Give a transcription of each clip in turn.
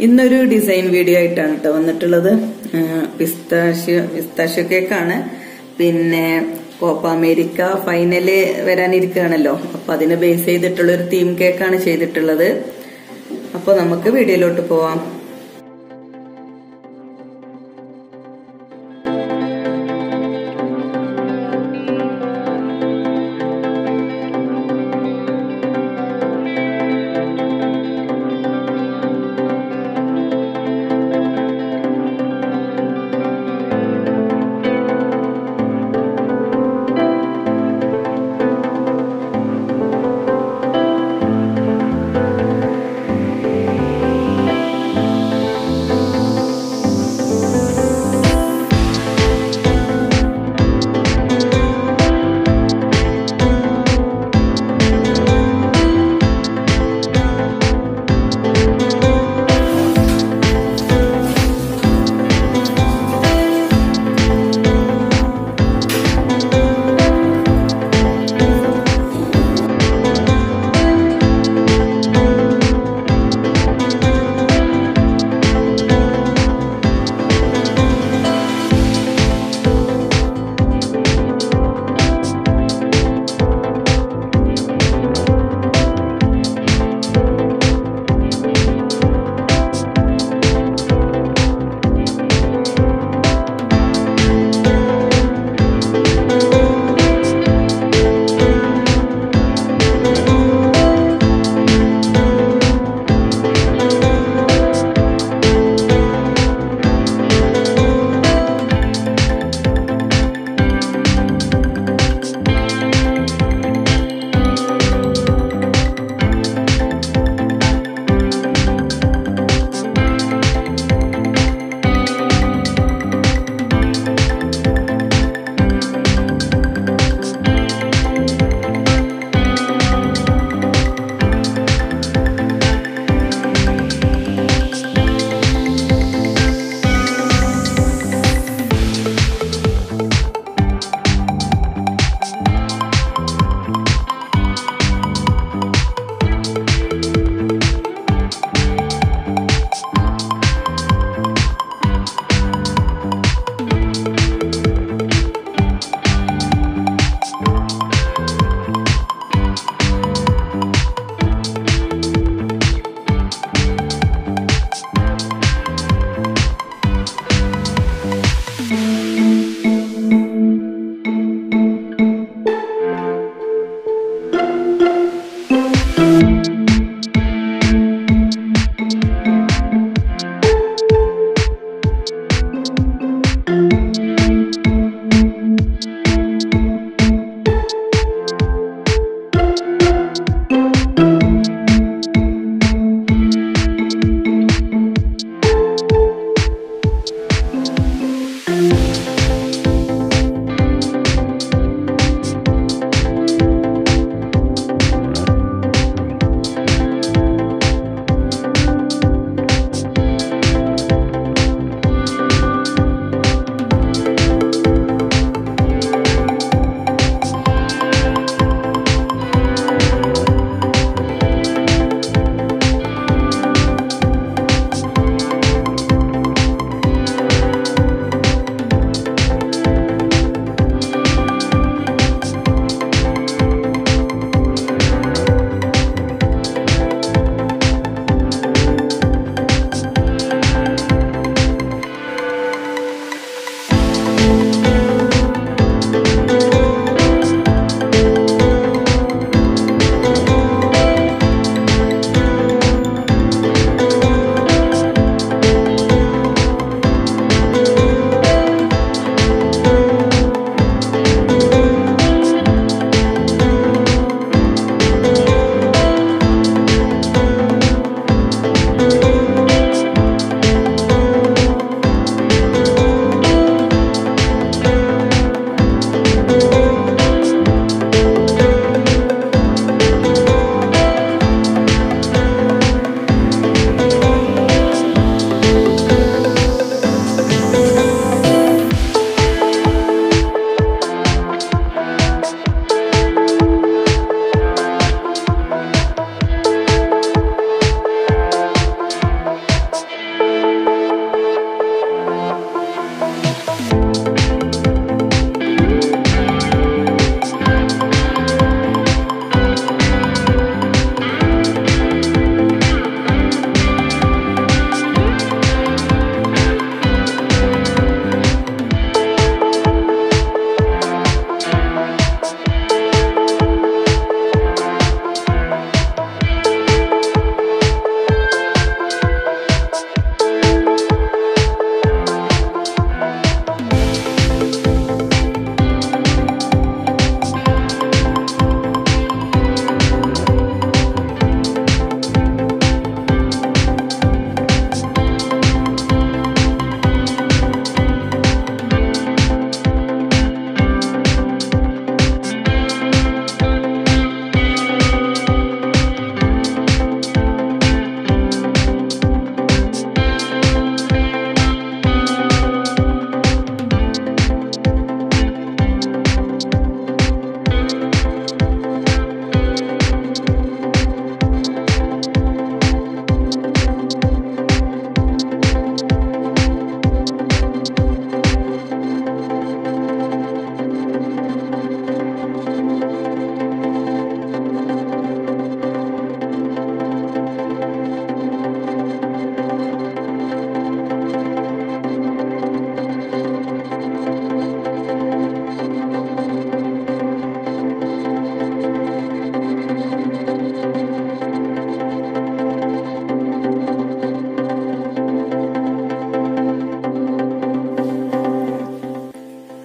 ഇന്നൊരു design video ആയിട്ടാണ് കേട്ടോ വന്നിട്ടുള്ളത് പിസ്താഷ്യോ പിസ്താഷ്യോ കേക്കാണ് പിന്നെ കോപ്പ അമേരിക്ക ഫൈനല് വരാനിരിക്കുകയാണല്ലോ അപ്പൊ അതിനെ ബേസ് ചെയ്തിട്ടുള്ള ഒരു തീം കേക്കാണ് ചെയ്തിട്ടുള്ളത് അപ്പൊ നമുക്ക് വീഡിയോയിലോട്ട് പോവാം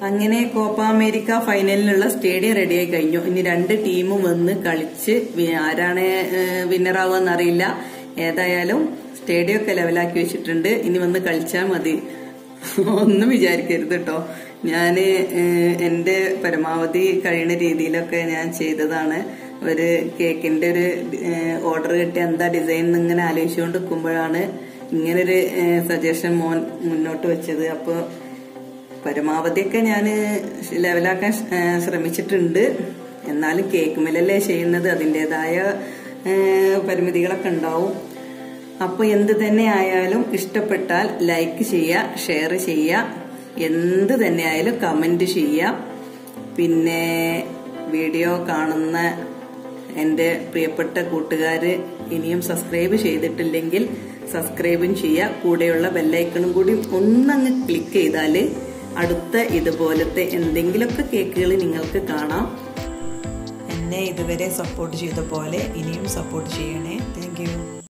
അങ്ങനെ കോപ്പ അമേരിക്ക ഫൈനലിനുള്ള സ്റ്റേഡിയം റെഡിയായി കഴിഞ്ഞു ഇനി രണ്ട് ടീമും വന്ന് കളിച്ച് വി- ആരാണ് വിന്നറാവുക അറിയില്ല ഏതായാലും സ്റ്റേഡിയം ഒക്കെ ലെവലാക്കി വെച്ചിട്ടുണ്ട് ഇനി വന്ന് കളിച്ചാൽ മതി ഒന്നും വിചാരിക്കരുത് കേട്ടോ ഞാന് ഏഹ്, എന്റെ പരമാവധി കഴിയുന്ന രീതിയിലൊക്കെ ഞാൻ ചെയ്തതാണ് ഒരു കേക്കിന്റെ ഒരു ഓർഡർ കിട്ടി എന്താ ഡിസൈൻ ഇങ്ങനെ ആലോചിച്ചുകൊണ്ട് നിൽക്കുമ്പോഴാണ് ഇങ്ങനൊരു സജഷൻ മോൻ മുന്നോട്ട് വെച്ചത് അപ്പോൾ പരമാവധിയൊക്കെ ഞാൻ ലെവലാക്കാൻ ഏ, ശ്രമിച്ചിട്ടുണ്ട് എന്നാലും കേക്ക് മേലല്ലേ ചെയ്യുന്നത് അതിൻ്റെതായ പരിമിതികളൊക്കെ ഉണ്ടാവും അപ്പോൾ എന്ത് തന്നെ ആയാലും ഇഷ്ടപ്പെട്ടാൽ ലൈക്ക് ചെയ്യുക ഷെയർ ചെയ്യുക എന്ത് തന്നെ ആയാലും കമന്റ് ചെയ്യുക പിന്നെ വീഡിയോ കാണുന്ന എൻ്റെ പ്രിയപ്പെട്ട കൂട്ടുകാര് ഇനിയും സബ്സ്ക്രൈബ് ചെയ്തിട്ടില്ലെങ്കിൽ സബ്സ്ക്രൈബും ചെയ്യുക കൂടെയുള്ള ബെല്ലൈക്കണും കൂടി ഒന്നങ്ങ് ക്ലിക്ക് ചെയ്താൽ അടുത്ത ഇതുപോലത്തെ എന്തെങ്കിലുമൊക്കെ കേക്കുകൾ നിങ്ങൾക്ക് കാണാം എന്നെ ഇതുവരെ സപ്പോർട്ട് ചെയ്ത പോലെ ഇനിയും സപ്പോർട്ട് ചെയ്യണേ താങ്ക് യു